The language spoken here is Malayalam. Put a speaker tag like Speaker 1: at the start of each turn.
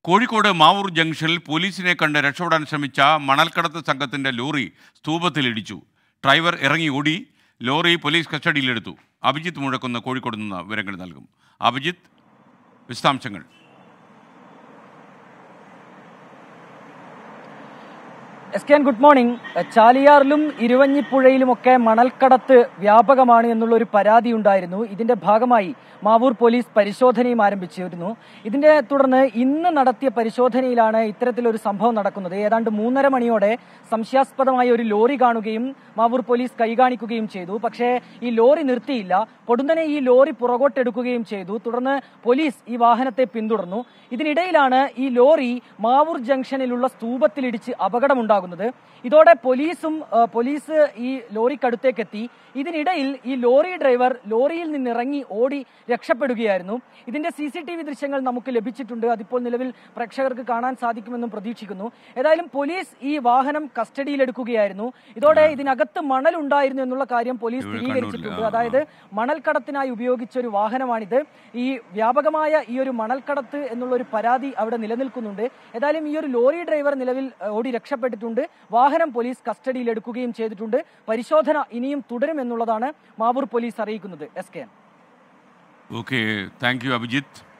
Speaker 1: കോഴിക്കോട് മാവൂർ ജംഗ്ഷനിൽ പോലീസിനെ കണ്ട് രക്ഷപ്പെടാൻ ശ്രമിച്ച മണൽക്കടത്ത് സംഘത്തിന്റെ ലോറി സ്തൂപത്തിലിടിച്ചു ഡ്രൈവർ ഇറങ്ങി ഓടി ലോറി പോലീസ് കസ്റ്റഡിയിലെടുത്തു അഭിജിത്ത് മുഴക്കുന്ന കോഴിക്കോട് നിന്ന് വിവരങ്ങൾ നൽകും അഭിജിത്ത് വിശദാംശങ്ങൾ
Speaker 2: S K N good morning ചാലിയാറിലും ഇരുവഞ്ഞിപ്പുഴയിലുമൊക്കെ മണൽക്കടത്ത് വ്യാപകമാണ് എന്നുള്ള ഒരു പരാതി ഉണ്ടായിരുന്നു ഇതിന്റെ ഭാഗമായി മാവൂർ പോലീസ് പരിശോധനയും ആരംഭിച്ചിരുന്നു ഇതിന്റെ തുടർന്ന് ഇന്ന് നടത്തിയ പരിശോധനയിലാണ് ഇത്തരത്തിലൊരു സംഭവം നടക്കുന്നത് ഏതാണ്ട് മൂന്നര മണിയോടെ സംശയാസ്പദമായ ഒരു ലോറി കാണുകയും മാവൂർ പോലീസ് കൈകാണിക്കുകയും ചെയ്തു പക്ഷേ ഈ ലോറി നിർത്തിയില്ല പൊടുന്നനെ ഈ ലോറി പുറകോട്ടെടുക്കുകയും ചെയ്തു തുടർന്ന് പോലീസ് ഈ വാഹനത്തെ പിന്തുടർന്നു ഇതിനിടയിലാണ് ഈ ലോറി മാവൂർ ജംഗ്ഷനിലുള്ള സ്തൂപത്തിലിടിച്ച് അപകടമുണ്ടാകുന്നത് ഇതോടെ പോലീസും ആ, പോലീസ് ഈ ലോറിക്കടുത്തേക്ക് എത്തി ഇതിനിടയിൽ ഈ ലോറി ഡ്രൈവർ ലോറിയിൽ നിന്നിറങ്ങി ഓടി രക്ഷപ്പെടുകയായിരുന്നു ഇതിന്റെ സി സി ടി വി ദൃശ്യങ്ങൾ നമുക്ക് ലഭിച്ചിട്ടുണ്ട് അതിപ്പോൾ നിലവിൽ പ്രേക്ഷകർക്ക് കാണാൻ സാധിക്കുമെന്നും പ്രതീക്ഷിക്കുന്നു ഏതായാലും പോലീസ് ഈ വാഹനം കസ്റ്റഡിയിലെടുക്കുകയായിരുന്നു ഇതോടെ ഇതിനകത്ത് മണൽ ഉണ്ടായിരുന്നു എന്നുള്ള കാര്യം പോലീസ്
Speaker 1: ഇവിടെ
Speaker 2: സ്ഥിരീകരിച്ചിട്ടുണ്ട്
Speaker 1: കണ്ണൂരിൽ, ആ,
Speaker 2: അതായത് മണൽക്കടത്തിനായി ഉപയോഗിച്ച ഒരു വാഹനമാണിത് ഈ വ്യാപകമായ ഈ ഒരു മണൽക്കടത്ത് എന്നുള്ള ഒരു പരാതി അവിടെ നിലനിൽക്കുന്നുണ്ട് ഏതായാലും ഈ ഒരു ലോറി ഡ്രൈവർ നിലവിൽ ഏഹ്, ഓടി രക്ഷപ്പെട്ടിട്ടുണ്ട് വാഹനം പോലീസ് കസ്റ്റഡിയിൽ എടുക്കുകയും ചെയ്തിട്ടുണ്ട് പരിശോധന ഇനിയും തുടരുമെന്നുള്ളതാണ് മാവൂർ പോലീസ് അറിയിക്കുന്നത് S K
Speaker 1: okay thank you Abhijith